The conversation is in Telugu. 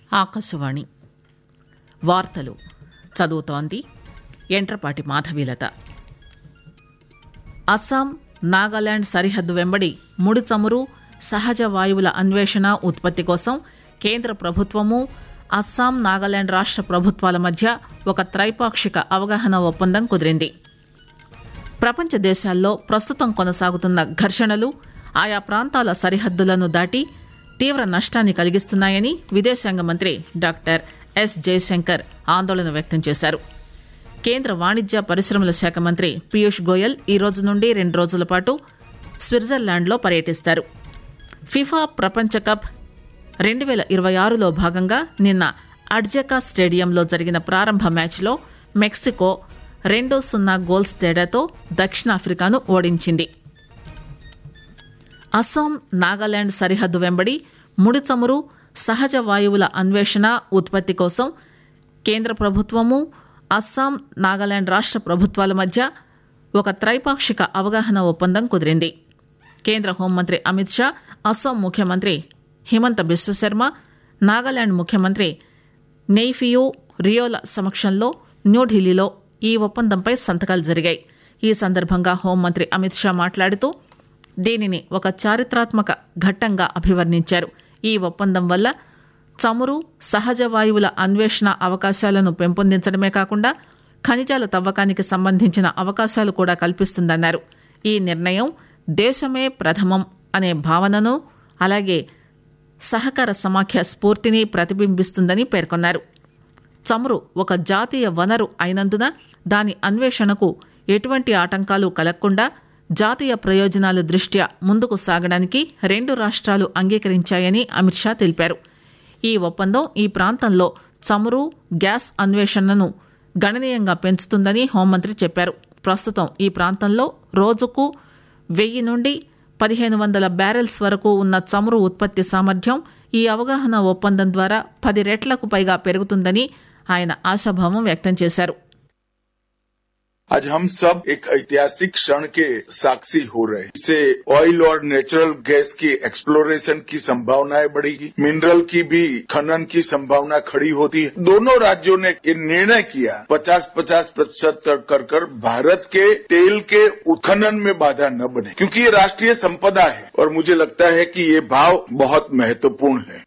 ఆకాశవాణి వార్తలు చదువుతోంది ఎంట్రపాటి మాధవీలత అస్సాం నాగాలాండ్ సరిహద్దు వెంబడి ముడి చమురు సహజ వాయువుల అన్వేషణ ఉత్పత్తి కోసం కేంద్ర ప్రభుత్వము అస్సాం నాగాలాండ్ రాష్ట ప్రభుత్వాల మధ్య ఒక త్రైపాక్షిక అవగాహన ఒప్పందం కుదిరింది ప్రపంచ దేశాల్లో ప్రస్తుతం కొనసాగుతున్న ఘర్షణలు ఆయా ప్రాంతాల సరిహద్దులను దాటి తీవ్ర నష్టాన్ని కలిగిస్తున్నాయని విదేశాంగ మంత్రి డాక్టర్ ఎస్ జయశంకర్ ఆందోళన వ్యక్తం చేశారు కేంద్ర వాణిజ్య పరిశ్రమల శాఖ మంత్రి పీయూష్ గోయల్ ఈ రోజు నుండి రెండు రోజుల పాటు స్విట్జర్లాండ్లో పర్యటిస్తారు ఫిఫా ప్రపంచ కప్ రెండు వేల ఇరవై ఆరులో భాగంగా నిన్న అడ్జకా స్టేడియంలో జరిగిన ప్రారంభ మ్యాచ్లో మెక్సికో రెండు సున్నా గోల్స్ తేడాతో దక్షిణాఫ్రికాను ఓడించింది అస్సాం నాగాలాండ్ సరిహద్దు వెంబడి ముడి చమురు సహజ వాయువుల అన్వేషణ ఉత్పత్తి కోసం కేంద్ర ప్రభుత్వము అస్సాం నాగాలాండ్ రాష్ట ప్రభుత్వాల మధ్య ఒక త్రైపాక్షిక అవగాహన ఒప్పందం కుదిరింది కేంద్ర హోంమంత్రి అమిత్ షా అస్సాం ముఖ్యమంత్రి హిమంత బిశ్వశర్మ నాగాలాండ్ ముఖ్యమంత్రి నెయ్ఫియూ రియోల సమక్షంలో న్యూఢిల్లీలో ఈ ఒప్పందంపై సంతకాలు జరిగాయి ఈ సందర్భంగా హోంమంత్రి అమిత్ షా మాట్లాడుతూ దీనిని ఒక చారిత్రాత్మక ఘట్టంగా అభివర్ణించారు ఈ ఒప్పందం వల్ల చమురు సహజ వాయువుల అన్వేషణ అవకాశాలను పెంపొందించడమే కాకుండా ఖనిజాల తవ్వకానికి సంబంధించిన అవకాశాలు కూడా కల్పిస్తుందన్నారు ఈ నిర్ణయం దేశమే ప్రథమం అనే భావనను అలాగే సహకార సమాఖ్య స్ఫూర్తిని ప్రతిబింబిస్తుందని పేర్కొన్నారు చమురు ఒక జాతీయ వనరు అయినందున దాని అన్వేషణకు ఎటువంటి ఆటంకాలు కలగకుండా జాతీయ ప్రయోజనాల దృష్ట్యా ముందుకు సాగడానికి రెండు రాష్ట్రాలు అంగీకరించాయని అమిత్ షా తెలిపారు ఈ ఒప్పందం ఈ ప్రాంతంలో చమురు గ్యాస్ అన్వేషణను గణనీయంగా పెంచుతుందని హోంమంత్రి చెప్పారు ప్రస్తుతం ఈ ప్రాంతంలో రోజుకు వెయ్యి నుండి పదిహేను వందల బ్యారెల్స్ వరకు ఉన్న చమురు ఉత్పత్తి సామర్థ్యం ఈ అవగాహన ఒప్పందం ద్వారా పది రెట్లకు పైగా పెరుగుతుందని ఆయన ఆశాభావం వ్యక్తం చేశారు आज हम सब एक ऐतिहासिक क्षण के साक्षी हो रहे हैं इससे ऑयल और नेचुरल गैस की एक्सप्लोरेशन की संभावनाएं बढ़ेगी मिनरल की भी खनन की संभावना खड़ी होती है दोनों राज्यों ने ये निर्णय किया 50-50 प्रतिशत कर कर भारत के तेल के उत्खनन में बाधा न बने क्योंकि ये राष्ट्रीय संपदा है और मुझे लगता है कि ये भाव बहुत महत्वपूर्ण है